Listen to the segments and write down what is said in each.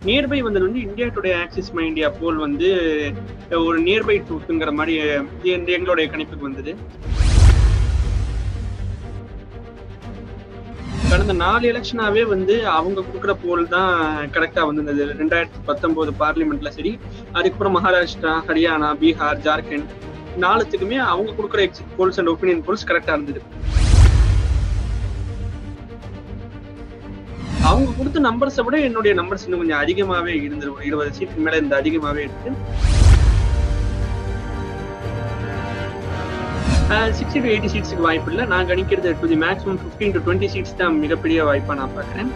Nearby வந்தது வந்து India today Axis my India poll வந்து ஒரு நியர்பை ட்ரூத்துங்கிற மாதிரி எங்க- எங்களுடைய கணிப்புக்கு வந்தது கடந்த நாலு எலெக்ஷனாவே வந்து அவங்க கொடுக்குற போல் தான் கரெக்டா வந்திருந்தது ரெண்டாயிரத்தி பத்தொன்பது பார்லிமெண்ட்ல சரி அதுக்கப்புறம் மகாராஷ்டிரா ஹரியானா பீகார் ஜார்க்கண்ட் நாலுத்துக்குமே அவங்க கொடுக்குற exit polls and opinion polls கரெக்டா இருந்தது அவங்க கொடுத்த நம்பர்ஸை விட என்னுடைய நம்பர்ஸ் இன்னும் கொஞ்சம் அதிகமாவே இருந்தது ஒரு இருபது சீட்டுக்கு மேல இந்த அதிகமாவே இருக்கு சிக்ஸ்டி டு எயிட்டி சீட்ஸுக்கு வாய்ப்பு இல்லை நான் கணிக்கிறது to the maximum fifteen to twenty seats தான் மிகப்பெரிய வாய்ப்பா நான் பார்க்குறேன்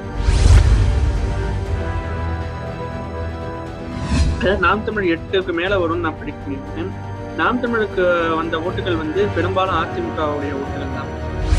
நாம் தமிழ் எட்டுக்கு மேல வரும்னு நான் ப்ரிடிக்ட் பண்ணியிருக்கேன் நாம் தமிழுக்கு வந்த ஓட்டுகள் வந்து பெரும்பாலும் அதிமுகவுடைய ஓட்டுகள் தான்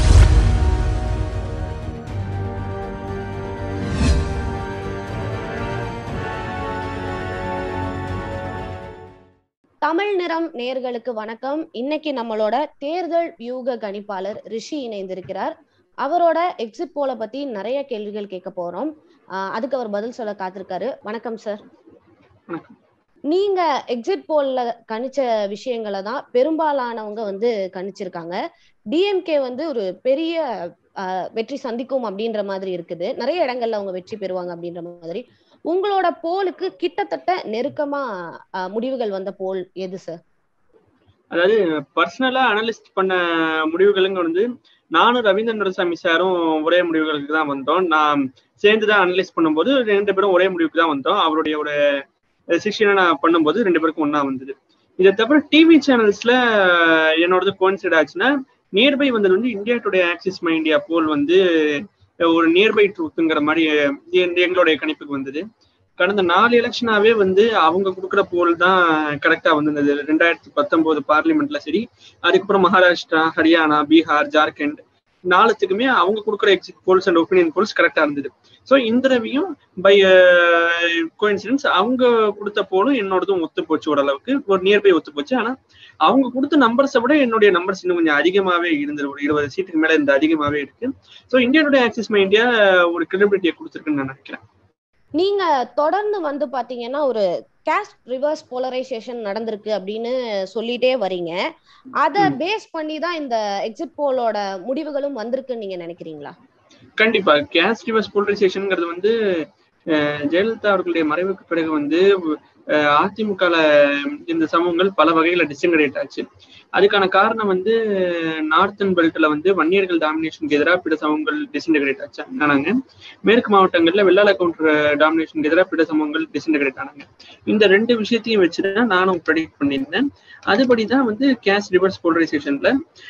தமிழ் நிறம் நேர்களுக்கு வணக்கம் இன்னைக்கு நம்மளோட தேர்தல் வியூக கணிப்பாளர் ரிஷி இணைந்திருக்கிறார் அவரோட எக்ஸிட் போல பத்தி நிறைய கேள்விகள் கேட்க போறோம் ஆஹ் அதுக்கு அவர் பதில் சொல்ல காத்திருக்காரு வணக்கம் சார் வணக்கம். நீங்க எக்ஸிட் போல்ல கணிச்ச விஷயங்களை தான் பெரும்பாலானவங்க வந்து கணிச்சிருக்காங்க டிஎம்கே வந்து ஒரு பெரிய ஆஹ் வெற்றி சந்திக்கும் அப்படின்ற மாதிரி இருக்குது நிறைய இடங்கள்ல அவங்க வெற்றி பெறுவாங்க அப்படின்ற மாதிரி உங்களோட போலுக்கு கிட்டத்தட்ட நெருக்கமா ஆஹ் முடிவுகள் வந்த போல் எது சார் அதாவது பர்சனலா அனலிஸ்ட் பண்ண முடிவுகளுங்க வந்து நானும் ரவீந்திரன் துரைசாமி சாரும் ஒரே முடிவுகளுக்கு தான் வந்தோம் நான் சேர்ந்து தான் அனலைஸ் பண்ணும்போது ரெண்டு பேரும் ஒரே முடிவுக்கு தான் வந்தோம் அவருடைய ஒரு சிக்ஸ்டினா நான் பண்ணும்போது ரெண்டு பேருக்கும் ஒண்ணா வந்தது இதை தவிர டிவி சேனல்ஸ்ல என்னோடது கோன்சைட் ஆச்சுன்னா நியர்பை வந்தது வந்து India today Axis my India poll வந்து ஒரு நியர்பை ட்ரூத்துங்கிற மாதிரி எங்க- எங்களுடைய கணிப்புக்கு வந்தது கடந்த நாலு எலெக்ஷனாவே வந்து அவங்க கொடுக்குற போல் தான் கரெக்டா வந்திருந்தது ரெண்டாயிரத்தி பத்தொன்பது பார்லிமெண்ட்ல சரி அதுக்கப்புறம் மகாராஷ்டிரா ஹரியானா பீகார் ஜார்க்கண்ட் நாலுத்துக்குமே அவங்க கொடுக்குற exit polls and opinion polls கரெக்டா இருந்தது ஸோ இந்த தடவையும் பை கோயின்சிடன்ஸ் அவங்க கொடுத்த போலும் என்னோடதும் ஒத்து போச்சு ஓரளவுக்கு ஒரு நியர்பை ஒத்து போச்சு ஆனா அவங்க கொடுத்த நம்பர்ஸை விட என்னுடைய நம்பர்ஸ் இன்னும் கொஞ்சம் அதிகமாவே இருந்தது ஒரு இருபது சீட்டுக்கு மேல இந்த அதிகமாவே இருக்கு ஸோ இந்தியாவுடைய ஆக்சிஸ் மை இந்தியா ஒரு கிரெடிபிலிட்டியை கொடுத்துருக்குன்னு நான் நினைக்கிறேன் நீங்க தொடர்ந்து வந்து பாத்தீங்கன்னா ஒரு கேஸ்ட் ரிவர்ஸ் போலரைசேஷன் நடந்திருக்கு அப்படின்னு சொல்லிட்டே வரீங்க அத ம். பேஸ் பண்ணி தான் இந்த எக்ஸிட் போலோட முடிவுகளும் வந்திருக்குன்னு நீங்க நினைக்கிறீங்களா கண்டிப்பா கேஸ்ட் ரிவர்ஸ் போலரைசேஷன்ங்கிறது வந்து அஹ், ஜெயலலிதா அவர்களுடைய மறைவுக்கு பிறகு வந்து அஹ், அதிமுகல இந்த சமூகங்கள் பல வகையில டிஸ்இன்கிரேட் ஆச்சு அதுக்கான காரணம் வந்து நார்த்தன் பெல்ட்ல வந்து வன்னியர்கள் டாமினேஷனுக்கு எதிராக பிற சமூகங்கள் டிஸ்இன்டகிரேட் ஆச்சு ஆனாங்க மேற்கு மாவட்டங்கள்ல வெள்ளாள கவுண்டர் டாமினேஷனுக்கு எதிராக பிற சமூகங்கள் டிஸ்இன்டகிரேட் ஆனாங்க இந்த ரெண்டு விஷயத்தையும் வச்சுதான் நானும் ப்ரெடிக்ட் பண்ணியிருந்தேன் அதுபடிதான் வந்து கேஸ்ட் ரிவர்ஸ் போலரைசேஷன்ல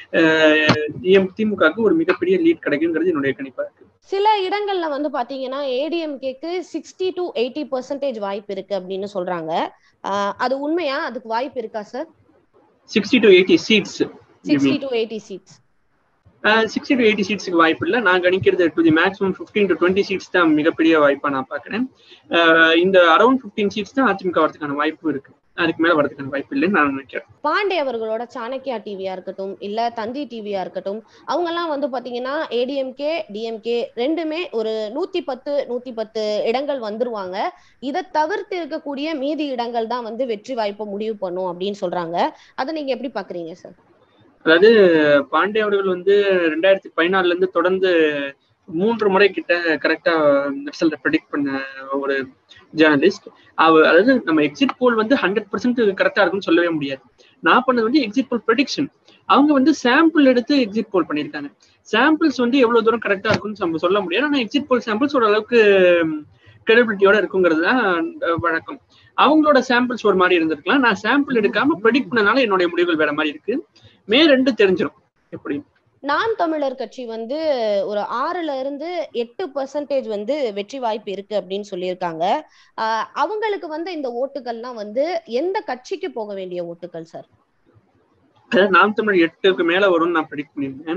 திமுகவுக்கு ஒரு மிகப்பெரிய லீட் கிடைக்குங்கிறது என்னுடைய கணிப்பா இருக்கு சில இடங்கள்ல வந்து பாத்தீங்கன்னா ஏடிஎம்கேக்கு சிக்ஸ்டி டு எயிட்டி பர்சன்டேஜ் வாய்ப்பு இருக்கு அப்படின்னு சொல்றாங்க ஆஹ் அது உண்மையா அதுக்கு வாய்ப்பு இருக்கா sir sixty to eighty seats sixty to eighty seats sixty to eighty சீட்ஸுக்கு வாய்ப்பு இல்லை நான் கணிக்கிறது to the maximum fifteen to twenty seats தான் மிகப்பெரிய வாய்ப்பா நான் பார்க்குறேன் இந்த அரௌண்ட் ஃபிஃப்டீன் சீட்ஸ் தான் அதிமுக வரதுக்கான வாய்ப்பு இருக்கு அதுக்கு மேல வரதுக்கான வாய்ப்பு இல்லைன்னு நான் நினைக்கிறேன் பாண்டே அவர்களோட சாணக்கியா டிவியா இருக்கட்டும் இல்ல தந்தி டிவியா இருக்கட்டும் அவங்க எல்லாம் வந்து பாத்தீங்கன்னா ஏடிஎம்கே டிஎம்கே ரெண்டுமே ஒரு நூத்தி பத்து நூத்தி பத்து இடங்கள் வந்துருவாங்க இதை தவிர்த்து இருக்கக்கூடிய மீதி இடங்கள் தான் வந்து வெற்றி வாய்ப்பை முடிவு பண்ணும் அப்படின்னு சொல்றாங்க அதை நீங்க எப்படி பாக்குறீங்க சார் அதாவது பாண்டே அவர்கள் வந்து ரெண்டாயிரத்தி பதினாலுல இருந்து தொடர்ந்து மூன்று முறை கிட்ட கரெக்டா ரிசல்ட் ப்ரெடிக்ட் பண்ண ஒரு ஜேர்னலிஸ்ட் அவ அதாவது நம்ம எக்ஸிட் போல் வந்து ஹண்ட்ரட் பர்சன்ட் கரெக்டா இருக்குன்னு சொல்லவே முடியாது நான் பண்ணது வந்து எக்ஸிட் போல் ப்ரெடிக்ஷன் அவங்க வந்து சாம்பிள் எடுத்து எக்ஸிட் போல் பண்ணியிருக்காங்க சாம்பிள்ஸ் வந்து எவ்வளவு தூரம் கரெக்டா இருக்கும்னு நம்ம சொல்ல முடியாது ஆனா எக்ஸிட் போல் சாம்பிள்ஸ் ஓரளவுக்கு கிரெடிபிலிட்டியோட இருக்குங்கிறது தான் அஹ், வழக்கம் அவங்களோட சாம்பிள்ஸ் ஒரு மாதிரி இருந்திருக்கலாம் நான் சாம்பிள் எடுக்காம ப்ரெடிக்ட் பண்ணனால என்னுடைய முடிவுகள் வேற மாதிரி இருக்கு மே ரெண்டு தெரிஞ்சிடும் எப்படி நான் தமிழர் கட்சி வந்து ஒரு ஆறுல இருந்து எட்டு பர்சன்டேஜ் வந்து வெற்றி வாய்ப்பு இருக்கு அப்படின்னு சொல்லியிருக்காங்க ஆஹ் அவங்களுக்கு வந்து இந்த ஓட்டுகள்லாம் வந்து எந்த கட்சிக்கு போக வேண்டிய ஓட்டுகள் சார் அதாவது நாம் தமிழ் எட்டுக்கு மேல வரும்னு நான் ப்ரெடிக்ட் பண்ணியிருந்தேன்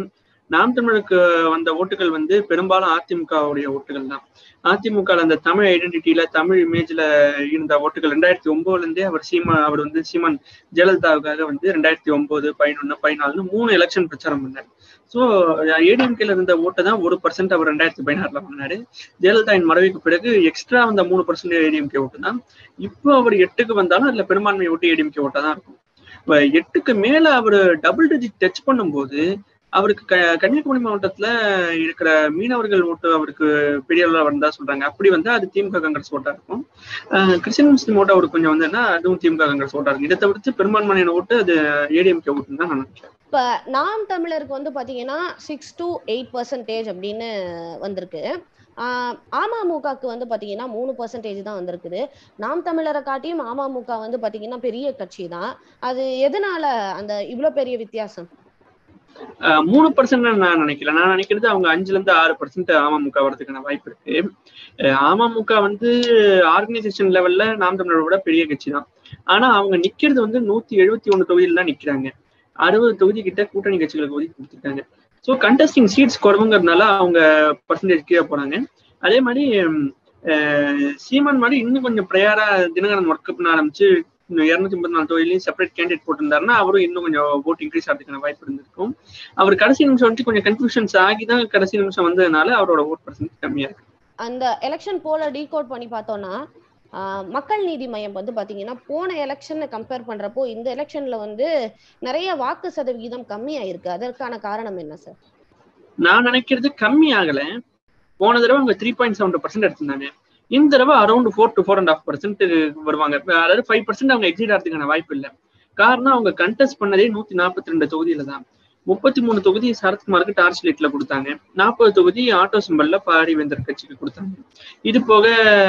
நாம் தமிழருக்கு வந்த ஓட்டுகள் வந்து பெரும்பாலும் அதிமுகவுடைய ஓட்டுகள் தான் அதிமுக அந்த தமிழ் ஐடென்டிட்டியில தமிழ் இமேஜ்ல இருந்த ஓட்டுகள் ரெண்டாயிரத்தி ஒன்பதுல இருந்தே அவர் சீமா அவர் வந்து சீமான் ஜெயலலிதாவுக்காக வந்து ரெண்டாயிரத்தி ஒன்பது பதினொன்னு பதினாலுன்னு மூணு எலெக்ஷன் பிரச்சாரம் பண்ணாரு ஸோ ஏடிஎம்கேல இருந்த ஓட்டை தான் ஒரு பர்சன்ட் அவர் ரெண்டாயிரத்தி பதினாறுல பண்ணாரு ஜெயலலிதாவின் மறைவுக்கு பிறகு எக்ஸ்ட்ரா வந்த மூணு பர்சன்ட் ஏடிஎம்கே ஓட்டு தான் இப்போ அவர் எட்டுக்கு வந்தாலும் அதுல பெரும்பான்மை ஓட்டு ஏடிஎம்கே ஓட்டா தான் இருக்கும் எட்டுக்கு மேல அவர் டபுள் டிஜிட் டச் பண்ணும்போது அவருக்கு க கன்னியாகுமரி மாவட்டத்துல இருக்கிற மீனவர்கள் ஓட்டு அவருக்கு பெரிய அளவில் வந்தா சொல்றாங்க அப்படி வந்து அது திமுக காங்கிரஸ் ஓட்டா இருக்கும் கிறிஸ்டின் முஸ்லீம் ஓட்டு அவருக்கு கொஞ்சம் வந்ததுன்னா அதுவும் திமுக காங்கிரஸ் ஓட்டா இருக்கும் இதை தவிர்த்து பெரும்பான்மையான ஓட்டு அது ஏடிஎம்கே ஓட்டுன்னு தான் நான் நினைக்கிறேன் இப்ப நாம் தமிழருக்கு வந்து பாத்தீங்கன்னா சிக்ஸ் டு எயிட் பர்சன்டேஜ் அப்படின்னு வந்திருக்கு அமமுகக்கு வந்து பாத்தீங்கன்னா மூணு பர்சன்டேஜ் தான் வந்திருக்குது நாம் தமிழரை காட்டியும் அமமுக வந்து பாத்தீங்கன்னா பெரிய கட்சி தான் அது எதனால அந்த இவ்வளவு பெரிய வித்தியாசம் மூணு பர்சன்ட் நான் நினைக்கல நான் நினைக்கிறது அவங்க அஞ்சுல இருந்து ஆறு பர்சன்ட் அமமுக வரதுக்கான வாய்ப்பு இருக்கு அமமுக வந்து ஆர்கனைசேஷன் லெவல்ல நாம் தமிழரை விட பெரிய கட்சி தான் ஆனா அவங்க நிக்கிறது வந்து நூத்தி எழுபத்தி ஒண்ணு தொகுதியில தான் நிக்கிறாங்க அறுபது தொகுதி கிட்ட கூட்டணி கட்சிகளுக்கு ஒதுக்கி கொடுத்துட்டாங்க ஸோ கண்டஸ்டிங் சீட்ஸ் குறவுங்கிறதுனால அவங்க பர்சன்டேஜ் கீழே போனாங்க அதே மாதிரி சீமான் மாதிரி இன்னும் கொஞ்சம் ப்ரையாரா தினகரன் ஒர்க் பண்ண ஆரம்பிச்சு இரநூத்தி ஐம்பத்தி நாலு தொகுதியிலையும் செப்பரேட் கேண்டிடேட் போட்டிருந்தாருன்னா அவரும் இன்னும் கொஞ்சம் ஓட் இன்க்ரீஸ் ஆகிறதுக்கான வாய்ப்பு இருந்திருக்கும் அவர் கடைசி நிமிஷம் வந்து கொஞ்சம் கன்ஃபியூஷன்ஸ் ஆகி தான் கடைசி நிமிஷம் வந்ததுனால அவரோட ஓட் பர்சன்ட் கம்மியா இருக்கு அந்த எலெக்ஷன் போல டீகோட் பண்ணி பார்த்தோம்னா மக்கள் நீதி மையம் வந்து பாத்தீங்கன்னா போன எலெக்ஷனை கம்பேர் பண்றப்போ இந்த எலெக்ஷன்ல வந்து நிறைய வாக்கு சதவிகிதம் கம்மி ஆயிருக்கு அதற்கான காரணம் என்ன சார் நான் நினைக்கிறது கம்மி ஆகல போன தடவை அவங்க த்ரீ பாயிண்ட் செவன் பர்சன்ட் எடுத்திருந்தாங்க இந்த தடவை around four to four and half percent வருவாங்க அதாவது ஃபைவ் பர்சன்ட் அவங்க எக்ஸிட் ஆகிறதுக்கான வாய்ப்பு இல்லை காரணம் அவங்க கண்டெஸ்ட் பண்ணதே நூத்தி நாற்பத்தி ரெண்டு தொகுதியில தான் முப்பத்தி மூணு தொகுதி சரத்குமாருக்கு டார்ச் லைட்ல கொடுத்தாங்க நாற்பது தொகுதி ஆட்டோ சிம்பல்ல பாரிவேந்தர் கட்சிக்கு கொடுத்தாங்க இது போக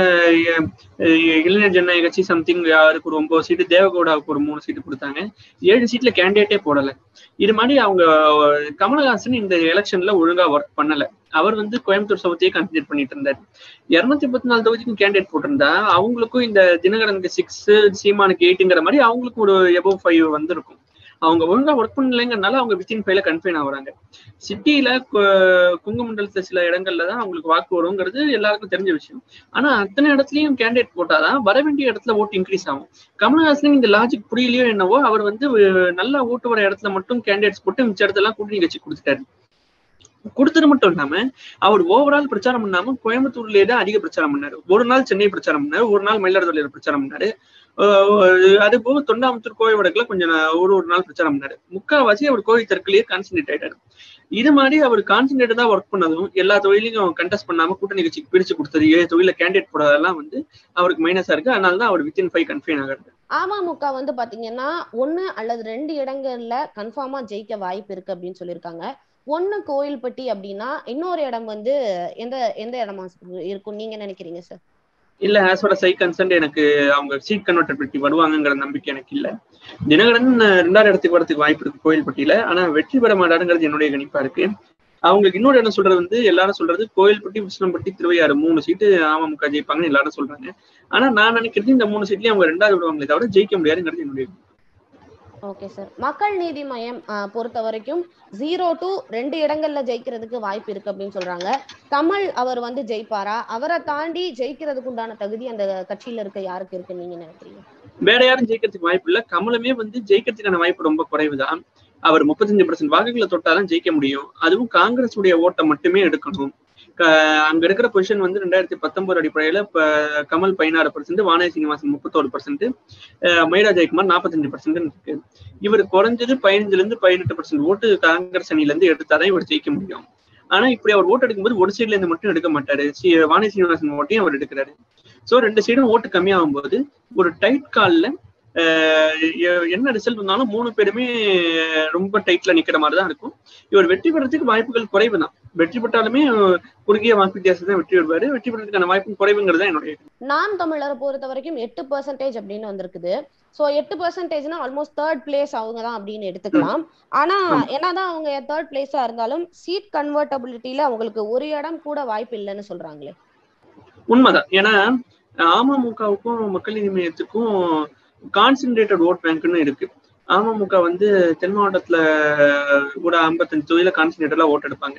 இளைஞர் ஜனநாயக கட்சி சம்திங் யாருக்கு ஒரு ஒன்பது சீட்டு தேவகவுடாவுக்கு ஒரு மூணு சீட்டு கொடுத்தாங்க ஏழு சீட்ல கேண்டிடேட்டே போடல இது மாதிரி அவங்க கமலஹாசன் இந்த எலெக்ஷன்ல ஒழுங்கா ஒர்க் பண்ணல அவர் வந்து கோயம்புத்தூர் சவுத்தையே கன்சிடர் பண்ணிட்டு இருந்தார் இருநூத்தி முப்பத்தி நாலு தொகுதிக்கும் கேண்டிடேட் போட்டிருந்தா அவங்களுக்கும் இந்த தினகரனுக்கு சிக்ஸ் சீமானுக்கு எயிட்டுங்கிற மாதிரி அவங்களுக்கும் ஒரு எபோவ் ஃபைவ் வந்திருக்கும் அவங்க ஒழுங்கா ஒர்க் பண்ணலைங்கிறனால அவங்க வித்தின் ஃபைவ்ல கன்ஃபைன் ஆகுறாங்க சிட்டியில குங்குமண்டலத்துல சில இடங்கள்ல தான் அவங்களுக்கு வாக்கு வருங்கிறது எல்லாருக்கும் தெரிஞ்ச விஷயம் ஆனா அத்தனை இடத்துலயும் கேண்டிடேட் போட்டாதான் வர வேண்டிய இடத்துல ஓட்டு இன்க்ரீஸ் ஆகும் கமலஹாசன் இந்த லாஜிக் புரியலையோ என்னவோ அவர் வந்து நல்லா ஓட்டு வர இடத்துல மட்டும் கேண்டிடேட்ஸ் போட்டு மிச்ச இடத்துல கூட்டணி கட்சி கொடுத்துட்டாரு கொடுத்தது மட்டும் இல்லாம அவர் ஓவரால் பிரச்சாரம் பண்ணாம கோயம்புத்தூர்லயே தான் அதிக பிரச்சாரம் பண்ணாரு ஒரு நாள் சென்னை பிரச்சாரம் பண்ணாரு ஒரு நாள் மயிலாடுதுறையில பிரச்சாரம் பண்ணாரு அது போக தொண்டாமுத்தூர் கோவை வடக்குல கொஞ்சம் ஒரு ஒரு நாள் பிரச்சாரம் பண்ணாரு முக்கால்வாசி அவர் கோவை தெற்குலயே கான்சென்ட்ரேட் ஆயிட்டாரு இது மாதிரி அவர் கான்சென்ட்ரேட்டா ஒர்க் பண்ணதும் எல்லா தொழிலையும் கண்டெஸ்ட் பண்ணாம கூட்டணி கட்சிக்கு பிரிச்சு கொடுத்தது ஏழு தொழில கேண்டிடேட் போடாதெல்லாம் வந்து அவருக்கு மைனஸா இருக்கு அதனால தான் அவர் வித்தின் ஃபைவ் கன்ஃபைன் ஆகிறது அமமுக வந்து பாத்தீங்கன்னா ஒண்ணு அல்லது ரெண்டு இடங்கள்ல கன்ஃபார்மா ஜெயிக்க வாய்ப்பு இருக்கு அப்படின்னு சொல்லியிருக்காங்க ஒண்ணு கோயில்பட்டி அப்படின்னா இன்னொரு இடம் வந்து எந்த எந்த இடமா இருக்கும் நீங்க நினைக்கிறீங்க சார் இல்ல ஆஸ் ஃபார் சை கன்சென்ட் எனக்கு அவங்க சீட் கன்வெர்டபிலிட்டி வருவாங்கங்கிற நம்பிக்கை எனக்கு இல்ல தினகரன் ரெண்டாவது இடத்துக்கு வரதுக்கு வாய்ப்பு இருக்கு கோயில்பட்டியில ஆனா வெற்றி பெற மாட்டாருங்கிறது என்னுடைய கணிப்பா இருக்கு அவங்களுக்கு இன்னொரு இடம் சொல்றது வந்து எல்லாரும் சொல்றது கோயில்பட்டி விஷ்ணம்பட்டி திருவையாறு மூணு சீட்டு அமமுக ஜெயிப்பாங்கன்னு எல்லாரும் சொல்றாங்க ஆனா நான் நினைக்கிறது இந்த மூணு சீட்லயும் அவங்க ரெண்டாவது விடுவாங்களே தவிர ஜெயிக்க முடியாதுங்கிறது என்னுடைய ஓகே சார் மக்கள் நீதி மையம் பொறுத்த வரைக்கும் ஜீரோ டு ரெண்டு இடங்கள்ல ஜெயிக்கிறதுக்கு வாய்ப்பு இருக்கு அப்படின்னு சொல்றாங்க கமல் அவர் வந்து ஜெயிப்பாரா அவரை தாண்டி ஜெயிக்கிறதுக்கு உண்டான தகுதி அந்த கட்சியில இருக்க யாருக்கு இருக்கு நீங்க நினைக்கிறீங்க வேற யாரும் ஜெயிக்கிறதுக்கு வாய்ப்பு இல்ல கமலுமே வந்து ஜெயிக்கிறதுக்கான வாய்ப்பு ரொம்ப குறைவுதான் அவர் முப்பத்தஞ்சு பர்சன்ட் வாக்குகளை தொட்டாதான் ஜெயிக்க முடியும் அதுவும் காங்கிரஸ் உடைய ஓட்டை மட்டுமே எடுக்கணும் அங்க இருக்கிற பொசிஷன் வந்து ரெண்டாயிரத்தி பத்தொன்பது அடிப்படையில இப்ப கமல் பதினாறு பர்சன்ட் வானதி சீனிவாசன் முப்பத்தோரு பர்சன்ட் மைரா ஜெயக்குமார் நாற்பத்தஞ்சு பர்சன்ட் இருக்கு இவர் குறைஞ்சது பதினஞ்சுல இருந்து பதினெட்டு பர்சன்ட் ஓட்டு காங்கிரஸ் அணில இருந்து எடுத்தாதான் இவர் ஜெயிக்க முடியும் ஆனா இப்படி அவர் ஓட்டு எடுக்கும்போது ஒரு சைட்ல இருந்து மட்டும் எடுக்க மாட்டாரு வானதி சீனிவாசன் ஓட்டையும் அவர் எடுக்கிறாரு சோ ரெண்டு சைடும் ஓட்டு கம்மியாகும் போது ஒரு டைட் கால்ல என்ன ரிசல்ட் வந்தாலும் மூணு பேருமே ரொம்ப டைட்ல நிக்கிற மாதிரி தான் இருக்கும் இவர் வெற்றி பெறதுக்கு வாய்ப்புகள் குறைவு தான் வெற்றி பெற்றாலுமே குறுகிய வாக்கு வித்தியாசம் தான் வெற்றி பெறுவாரு வெற்றி பெறதுக்கான வாய்ப்பும் குறைவுங்கிறது தான் என்னுடைய நாம் தமிழரை பொறுத்த வரைக்கும் எட்டு பெர்சன்டேஜ் அப்படின்னு வந்திருக்குது சோ எட்டு பெர்சன்டேஜ்னா ஆல்மோஸ்ட் தேர்ட் பிளேஸ் அவங்க தான் அப்படின்னு எடுத்துக்கலாம் ஆனா என்னதான் அவங்க தேர்ட் பிளேஸா இருந்தாலும் சீட் கன்வெர்டபிலிட்டியில அவங்களுக்கு ஒரு இடம் கூட வாய்ப்பு இல்லைன்னு சொல்றாங்களே உண்மைதான் ஏன்னா அமமுகவுக்கும் மக்கள் நீதி மையத்துக்கும் கான்சென்ட்ரேட்டட் ஓட் பேங்க்னு இருக்கு அமமுக வந்து தென் மாவட்டத்துல கூட ஐம்பத்தஞ்சு தொகுதியில கான்சன்ட்ரேட்டர்ல ஓட்டு எடுப்பாங்க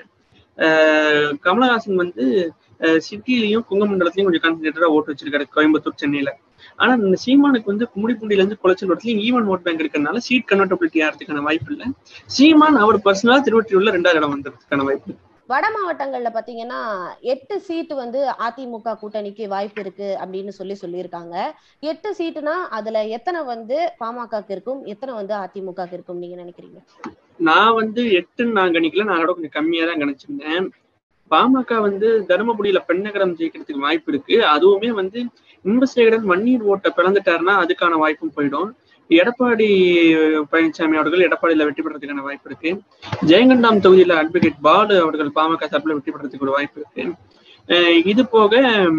கமலஹாசன் வந்து சிட்டிலையும் குங்கமண்டலத்திலையும் கொஞ்சம் கான்சன்ட்ரேட்டரா ஓட்டு வச்சிருக்காரு கோயம்புத்தூர் சென்னையில ஆனா இந்த சீமானுக்கு வந்து கும்மிடிப்பூண்டில இருந்து குளச்சல் இடத்துலயும் ஈவன் ஓட் பேங்க் இருக்கிறதுனால சீட் கன்வெர்டபிலிட்டி ஆகிறதுக்கான வாய்ப்பு இல்லை சீமான் அவர் பர்சனலா திருவற்றியூர்ல ரெண்டாவது இடம் வந்ததுக்கான வாய்ப்பு வட மாவட்டங்கள்ல பாத்தீங்கன்னா எட்டு சீட்டு வந்து அதிமுக கூட்டணிக்கு வாய்ப்பு இருக்கு அப்படின்னு சொல்லி சொல்லியிருக்காங்க எட்டு சீட்டுனா அதுல எத்தனை வந்து பாமகக்கு இருக்கும் எத்தனை வந்து அதிமுக இருக்கும் நீங்க நினைக்கிறீங்க நான் வந்து எட்டுன்னு நான் கணிக்கல நான் கூட கொஞ்சம் கம்மியா தான் கணிச்சிருந்தேன் பாமக வந்து தருமபுரியில பெண்ணகரம் ஜெயிக்கிறதுக்கு வாய்ப்பு இருக்கு அதுவுமே வந்து இன்பசேகரன் வன்னீர் ஓட்டை பிளந்துட்டாருன்னா அதுக்கான வாய்ப்பும் போயிடும் எடப்பாடி பழனிசாமி அவர்கள் எடப்பாடியில வெற்றி பெறதுக்கான வாய்ப்பு இருக்கு ஜெயங்கண்டாம் தொகுதியில அட்வொகேட் பாலு அவர்கள் பாமக சார்பில் வெற்றி பெறதுக்கு ஒரு வாய்ப்பு இருக்கு இது போக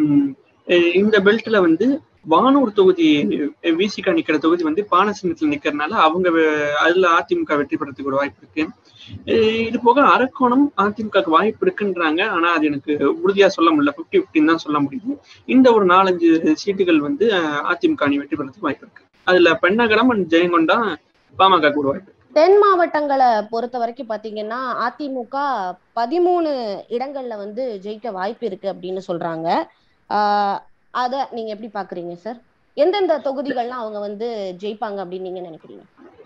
இந்த பெல்ட்ல வந்து வானூர் தொகுதி விசிகா நிக்கிற தொகுதி வந்து பானசிங்கத்துல நிக்கிறதுனால அவங்க அதுல அதிமுக வெற்றி பெறதுக்கு ஒரு வாய்ப்பு இருக்கு இது போக அரக்கோணம் அதிமுக வாய்ப்பு இருக்குன்றாங்க ஆனா அது எனக்கு உறுதியா சொல்ல முடியல பிப்டி பிப்டின்னு தான் சொல்ல முடியும் இந்த ஒரு நாலஞ்சு சீட்டுகள் வந்து அதிமுக அணி வெற்றி பெறதுக்கு வாய்ப்பு இருக்கு அதுல பெண்ணகரம் அண்ட் ஜெயங்கொண்டா பாமக கூட வாய்ப்பு தென் மாவட்டங்களை பொறுத்த வரைக்கும் பாத்தீங்கன்னா அதிமுக பதிமூணு இடங்கள்ல வந்து ஜெயிக்க வாய்ப்பு இருக்கு அப்படின்னு சொல்றாங்க ஆஹ் அத நீங்க எப்படி பாக்குறீங்க சார் எந்தெந்த தொகுதிகள்லாம் அவங்க வந்து ஜெயிப்பாங்க அப்படின்னு நீங்க நினைக்கிறீங்க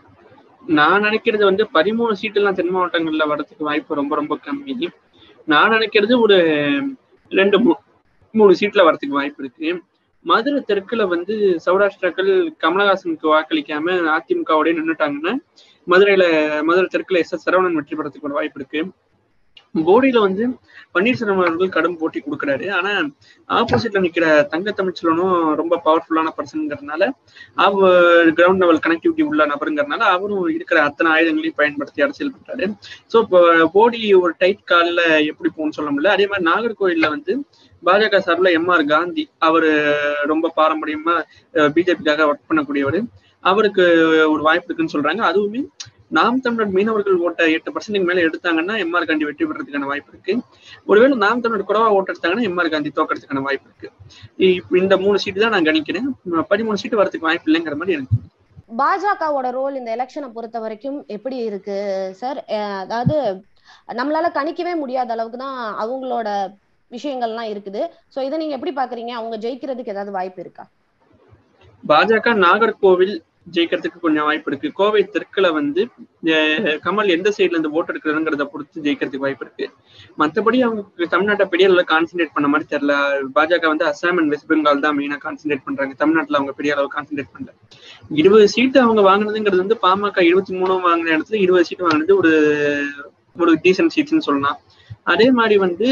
நான் நினைக்கிறது வந்து பதிமூணு சீட்டுலாம் தென் மாவட்டங்கள்ல வர்றதுக்கு வாய்ப்பு ரொம்ப ரொம்ப கம்மி நான் நினைக்கிறது ஒரு ரெண்டு மூணு சீட்ல வர்றதுக்கு வாய்ப்பு இருக்கு மதுரை தெற்குல வந்து சௌராஷ்டிராக்கள் கமலஹாசனுக்கு வாக்களிக்காம அதிமுகவோட நின்றுட்டாங்கன்னா மதுரையில மதுரை தெற்குல எஸ் எஸ் சரவணன் வெற்றி பெறத்துக்கு ஒரு வாய்ப்பு இருக்கு போடியில வந்து பன்னீர்செல்வம் அவர்கள் கடும் போட்டி கொடுக்குறாரு ஆனா ஆப்போசிட்ல நிக்கிற தங்க தமிழ்ச்செல்வனும் ரொம்ப பவர்ஃபுல்லான பர்சன்ங்கிறதுனால அவர் கிரவுண்ட் லெவல் கனெக்டிவிட்டி உள்ள நபருங்கிறதுனால அவரும் இருக்கிற அத்தனை ஆயுதங்களையும் பயன்படுத்தி அரசியல் பண்றாரு ஸோ இப்போ போடி ஒரு டைட் காலில் எப்படி போகணும்னு சொல்ல முடியல அதே மாதிரி நாகர்கோவில்ல வந்து பாஜக சார்பில் எம் ஆர் காந்தி அவர் ரொம்ப பாரம்பரியமா பிஜேபிக்காக ஒர்க் பண்ணக்கூடியவர் அவருக்கு ஒரு வாய்ப்பு இருக்குன்னு சொல்றாங்க அதுவுமே நாம் தமிழர் மீனவர்கள் ஓட்ட எட்டு பர்சன்ட் மேல எடுத்தாங்கன்னா எம்ஆர் காந்தி வெற்றி பெறதுக்கான வாய்ப்பு இருக்கு ஒருவேளை நாம் தமிழர் குறவா ஓட்டு எடுத்தாங்கன்னா எம்ஆர் காந்தி தோக்கிறதுக்கான வாய்ப்பு இருக்கு இந்த மூணு சீட்டு தான் நான் கணிக்கிறேன் பதிமூணு சீட்டு வரதுக்கு வாய்ப்பு இல்லைங்கிற மாதிரி எனக்கு பாஜகவோட ரோல் இந்த எலெக்ஷனை பொறுத்த வரைக்கும் எப்படி இருக்கு சார் அதாவது நம்மளால கணிக்கவே முடியாத அளவுக்கு தான் அவங்களோட விஷயங்கள்லாம் இருக்குது சோ இதை நீங்க எப்படி பாக்குறீங்க அவங்க ஜெயிக்கிறதுக்கு ஏதாவது வாய்ப்பு இருக்கா பாஜக நாகர்கோவில் ஜெயிக்கிறதுக்கு கொஞ்சம் வாய்ப்பு இருக்கு கோவை தெற்குல வந்து கமல் எந்த சைட்ல இருந்து ஓட்டு எடுக்கிறதுங்கிறத பொறுத்து ஜெயிக்கிறதுக்கு வாய்ப்பு இருக்கு மற்றபடி அவங்க தமிழ்நாட்டை பெரிய அளவில் கான்சென்ட்ரேட் பண்ண மாதிரி தெரியல பாஜக வந்து அசாம் அண்ட் வெஸ்ட் பெங்கால் தான் மெயினா கான்சென்ட்ரேட் பண்றாங்க தமிழ்நாட்டுல அவங்க பெரிய அளவு கான்சென்ட்ரேட் பண்ணல இருபது சீட்டு அவங்க வாங்கினதுங்கிறது வந்து பாமக இருபத்தி மூணு வாங்கின இடத்துல இருபது சீட்டு வாங்கினது ஒரு ஒரு டீசன்ட் சீட்ஸ்ன்னு சொல்லலாம் அதே மாதிரி வந்து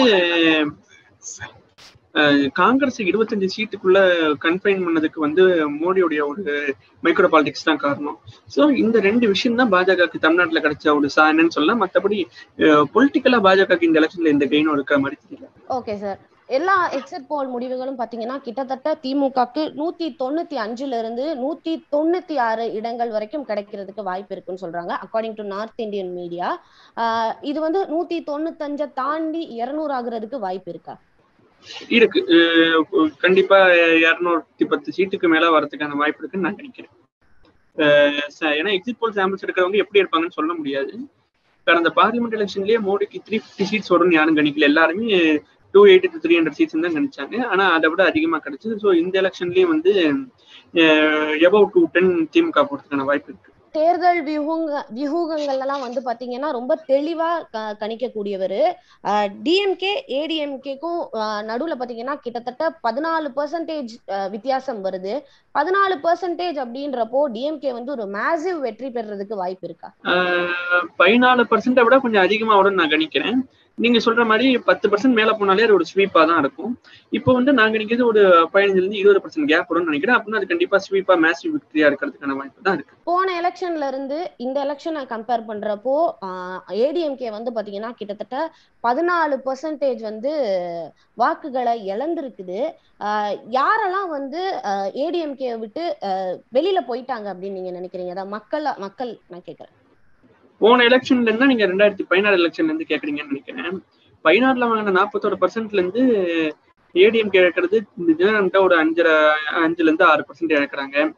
காங்கிரஸ் இருபத்தஞ்சு சீட்டுக்குள்ள கன்ஃபைன் பண்ணதுக்கு வந்து மோடியுடைய ஒரு மைக்ரோ பாலிடிக்ஸ் தான் காரணம் ஸோ இந்த ரெண்டு விஷயம் தான் பாஜகவுக்கு தமிழ்நாட்டில் கிடைச்ச ஒரு சாதனைன்னு சொல்லலாம் மற்றபடி பொலிட்டிக்கலா பாஜகவுக்கு இந்த எலெக்ஷன்ல இந்த கெயினும் இருக்கிற மாதிரி தெரியல ஓகே சார் எல்லா எக்ஸிட் போல் முடிவுகளும் பாத்தீங்கன்னா கிட்டத்தட்ட திமுகக்கு நூத்தி தொண்ணூத்தி அஞ்சுல இருந்து நூத்தி தொண்ணூத்தி ஆறு இடங்கள் வரைக்கும் கிடைக்கிறதுக்கு வாய்ப்பு இருக்குன்னு சொல்றாங்க according to North Indian media இது வந்து நூத்தி தொண்ணூத்தஞ்ச தாண்டி இருநூறு ஆகுறதுக்கு வாய்ப்பு இருக்கா இருக்கு கண்டிப்பா இருநூத்தி பத்து சீட்டுக்கு மேல வரதுக்கான வாய்ப்பு இருக்குன்னு நான் நினைக்கிறேன் ஏன்னா எக்ஸிட் போல் சாம்பிள்ஸ் எடுக்கிறவங்க எப்படி இருப்பாங்கன்னு சொல்ல முடியாது கடந்த பார்லிமெண்ட் எலெக்ஷன்லயே மோடிக்கு த்ரீ ஃபிஃப்டி சீட்ஸ் வரும்னு யாரும் கணிக்கல எல்லாருமே two eighty to three hundred seats தான் கணிச்சாங்க ஆனா அதை விட அதிகமா கிடைச்சது ஸோ இந்த எலெக்ஷன்லயும் வந்து எபவ் டூ டென் திமுக போறதுக்கான வாய்ப்பு இருக்கு தேர்தல் வியூக வியூகங்கள் எல்லாம் வந்து பாத்தீங்கன்னா ரொம்ப தெளிவா கணிக்கக்கூடியவர் டிஎம்கே ஏடிஎம்கேக்கும் நடுவுல பாத்தீங்கன்னா கிட்டத்தட்ட பதினாலு பர்சன்டேஜ் வித்தியாசம் வருது பதினாலு பர்சன்டேஜ் அப்படின்றப்போ டிஎம்கே வந்து ஒரு மேசிவ் வெற்றி பெறதுக்கு வாய்ப்பு இருக்கா பதினாலு பர்சன்டை விட கொஞ்சம் அதிகமா வரும் நான் கணிக்கிறேன் நீங்க சொல்ற மாதிரி பத்து பர்சன்ட் மேல போனாலே ஒரு ஸ்வீப்பா தான் இருக்கும் இப்போ வந்து நாங்க நினைக்கிறது ஒரு பதினஞ்சுல இருந்து இருபது பர்சன்ட் கேப் வரும்னு நினைக்கிறேன் அப்படின்னா அது கண்டிப்பா ஸ்வீப்பா மேசிவ் விக்டரியா இருக்கிறதுக்கான வாய்ப்பு தான் இருக்கு போன எலெக்ஷன்ல இருந்து இந்த எலெக்ஷனை கம்பேர் பண்றப்போ ஏடிஎம்கே வந்து பாத்தீங்கன்னா கிட்டத்தட்ட பதினாலு பர்சன்டேஜ் வந்து வாக்குகளை இழந்திருக்குது யாரெல்லாம் வந்து ஏடிஎம்கே விட்டு வெளியில போயிட்டாங்க அப்படின்னு நீங்க நினைக்கிறீங்க அதான் மக்கள் மக்கள் நான் கேக்குறேன் போன எலெக்ஷன்ல இருந்தா நீங்க ரெண்டாயிரத்தி பதினாறு எலெக்ஷன்ல இருந்து கேக்குறீங்கன்னு நினைக்கிறேன் பதினாறுல வாங்கின நாற்பத்தோரு பர்சன்ட்ல இருந்து ஏடிஎம் கேட்கறது தினம்கிட்ட ஒரு அஞ்சரை அஞ்சுல இருந்து ஆறு பர்சன்ட் இழக்கிறாங்க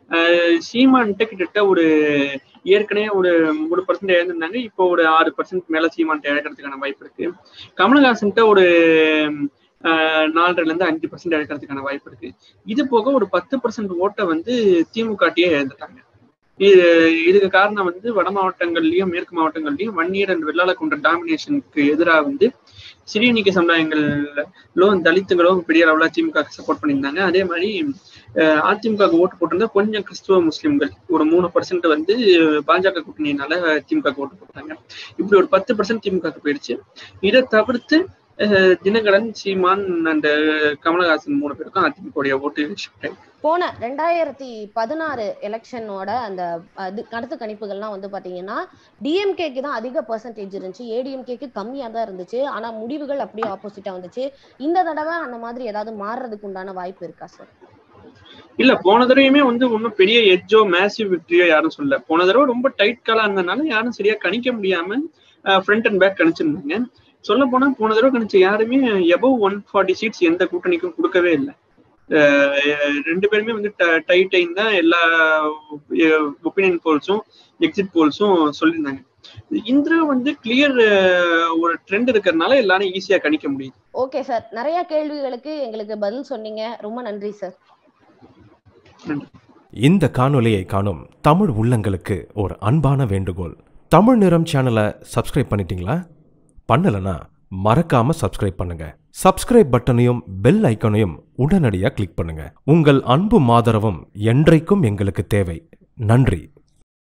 சீமான்கிட்ட கிட்டத்தட்ட ஒரு ஏற்கனவே ஒரு மூணு பர்சன்ட் இழந்திருந்தாங்க இப்போ ஒரு ஆறு பர்சன்ட் மேல சீமான்ட்ட இழக்கிறதுக்கான வாய்ப்பு இருக்கு கமலஹாசன்கிட்ட ஒரு நாலரைல இருந்து அஞ்சு பர்சன்ட் இழக்கிறதுக்கான வாய்ப்பு இருக்கு இது போக ஒரு பத்து பர்சன்ட் ஓட்டை வந்து திமுகட்டியே இழந்துட்டாங்க இது இதுக்கு காரணம் வந்து வட மாவட்டங்கள்லயும் மேற்கு மாவட்டங்கள்லயும் வன்னியர் அண்ட் வெள்ளாள கொண்ட டாமினேஷனுக்கு எதிராக வந்து சிறியணிக்க சமுதாயங்களும் தலித்துகளும் பெரிய அளவுல திமுக சப்போர்ட் பண்ணியிருந்தாங்க அதே மாதிரி அதிமுக ஓட்டு போட்டிருந்தா கொஞ்சம் கிறிஸ்துவ முஸ்லிம்கள் ஒரு மூணு பர்சன்ட் வந்து பாஜக கூட்டணியினால திமுக ஓட்டு போட்டாங்க இப்படி ஒரு பத்து பர்சன்ட் திமுக போயிடுச்சு இதை தவிர்த்து தினகரன் சீமான் அண்ட் கமலஹாசன் மூணு பேருக்கும் அதிமுக ஓட்டு ஷிஃப்ட் ஆயிருக்கு போன ரெண்டாயிரத்தி பதினாறு எலெக்ஷனோட அந்த அது கருத்து கணிப்புகள்லாம் வந்து பாத்தீங்கன்னா டிஎம்கேக்கு தான் அதிக பர்சன்டேஜ் இருந்துச்சு ஏடிஎம்கேக்கு கம்மியா தான் இருந்துச்சு ஆனா முடிவுகள் அப்படியே ஆப்போசிட்டா வந்துச்சு இந்த தடவை அந்த மாதிரி ஏதாவது மாறுறதுக்கு உண்டான வாய்ப்பு இருக்கா சார் இல்ல போன தடவையுமே வந்து ஒன்றும் பெரிய எஜ்ஜோ மேசிவ் விக்டரியோ யாரும் சொல்ல போன தடவை ரொம்ப டைட் காலா இருந்ததுனால யாரும் சரியா கணிக்க முடியாம ஃப்ரண்ட் அண்ட் பேக் கணிச்சிருந்தாங்க சொல்ல போனா போன தடவை கணிச்ச யாருமே எபவ் ஒன் ஃபார்ட்டி சீட்ஸ் எந்த கூட்டணிக்கும் கொடுக்கவே இல்லை ரெண்டு பேருமே வந்து டைட் டைம் தான் எல்லா ஒப்பீனியன் போல்ஸும் எக்ஸிட் போல்ஸும் சொல்லியிருந்தாங்க இந்திரா வந்து கிளியர் ஒரு ட்ரெண்ட் இருக்கிறதுனால எல்லாரும் ஈஸியா கணிக்க முடியுது ஓகே சார் நிறைய கேள்விகளுக்கு எங்களுக்கு பதில் சொன்னீங்க ரொம்ப நன்றி சார் இந்த காணொலியை காணும் தமிழ் உள்ளங்களுக்கு ஒரு அன்பான வேண்டுகோள் தமிழ் நிறம் சேனலை சப்ஸ்கிரைப் பண்ணிட்டீங்களா பண்ணலனா மறக்காம சப்ஸ்கிரைப் பண்ணுங்க சப்ஸ்கிரைப் பட்டனையும் பெல் ஐக்கனையும் உடனடியாக கிளிக் பண்ணுங்க உங்கள் அன்பும் ஆதரவும் என்றைக்கும் எங்களுக்கு தேவை நன்றி